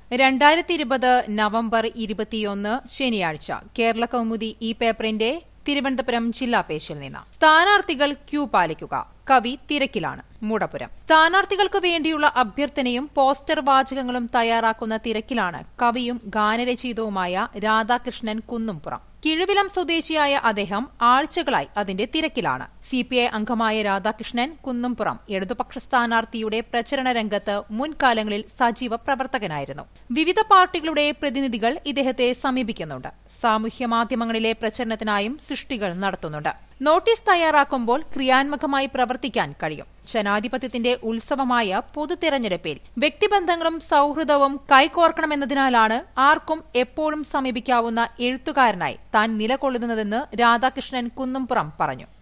രണ്ടായിരത്തി ഇരുപത് നവംബർ ഇരുപത്തിയൊന്ന് ശനിയാഴ്ച കേരള കൗമുദി ഈ പേപ്പറിന്റെ തിരുവനന്തപുരം ജില്ലാ പേശിൽ നിന്ന് സ്ഥാനാർത്ഥികൾ ക്യൂ പാലിക്കുക കവി തിരക്കിലാണ് മൂടപുരം സ്ഥാനാർത്ഥികൾക്ക് വേണ്ടിയുള്ള അഭ്യർത്ഥനയും പോസ്റ്റർ വാചകങ്ങളും തയ്യാറാക്കുന്ന തിരക്കിലാണ് കവിയും ഗാനരചയിതവുമായ രാധാകൃഷ്ണൻ കുന്നുംപുറം കിഴുവിലം സ്വദേശിയായ അദ്ദേഹം ആഴ്ചകളായി അതിന്റെ തിരക്കിലാണ് സിപിഐ അംഗമായ രാധാകൃഷ്ണൻ കുന്നുംപുറം ഇടതുപക്ഷ സ്ഥാനാർത്ഥിയുടെ പ്രചരണ രംഗത്ത് മുൻകാലങ്ങളിൽ സജീവ പ്രവർത്തകനായിരുന്നു വിവിധ പാർട്ടികളുടെ പ്രതിനിധികൾ ഇദ്ദേഹത്തെ സമീപിക്കുന്നുണ്ട് സാമൂഹ്യ മാധ്യമങ്ങളിലെ പ്രചരണത്തിനായും സൃഷ്ടികൾ നടത്തുന്നുണ്ട് നോട്ടീസ് തയ്യാറാക്കുമ്പോൾ ക്രിയാത്മകമായി പ്രവർത്തിക്കാൻ കഴിയും ജനാധിപത്യത്തിന്റെ ഉത്സവമായ പൊതു തെരഞ്ഞെടുപ്പിൽ വ്യക്തിബന്ധങ്ങളും സൌഹൃദവും കൈകോർക്കണമെന്നതിനാലാണ് ആർക്കും എപ്പോഴും സമീപിക്കാവുന്ന എഴുത്തുകാരനായി താൻ നിലകൊള്ളുന്നതെന്ന് രാധാകൃഷ്ണൻ കുന്നുംപുറം പറഞ്ഞു